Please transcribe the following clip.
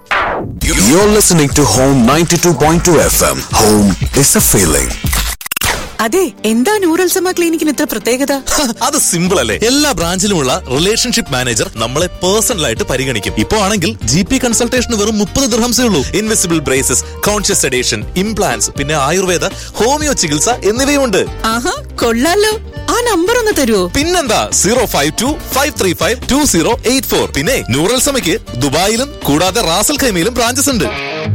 You're listening to Home 92.2 FM. Home is a feeling. അതെ എന്താ നൂറൽസമ ക്ലിനിക്കിന് ഇത്ര പ്രത്യേകത അത് സിമ്പിൾ അല്ലേ എല്ലാ ബ്രാഞ്ചിലുമുള്ള റിലേഷൻഷിപ്പ് മാനേജർ നമ്മളെ പേഴ്സണൽ ആയിട്ട് പരിഗണിക്കും ഇപ്പോ ആണെങ്കിൽ ജി പി കൺസൾട്ടേഷൻ വെറും മുപ്പത് ദിർഹംസേ ഉള്ളൂ invisible braces conscious sedation implants പിന്നെ ആയുർവേദ ഹോമിയോ ചികിത്സ എന്നിവയുണ്ട് ആഹാ കൊള്ളാലോ ആ നമ്പർ ഒന്ന് തരുവോ പിന്നെന്താ zero five two five three five two zero eight four പിന്നെ ന്യൂറൽ സമയ്ക്ക് ദുബായിലും കൂടാതെ റാസൽ ഖൈമയിലും ബ്രാഞ്ചസ് ഉണ്ട്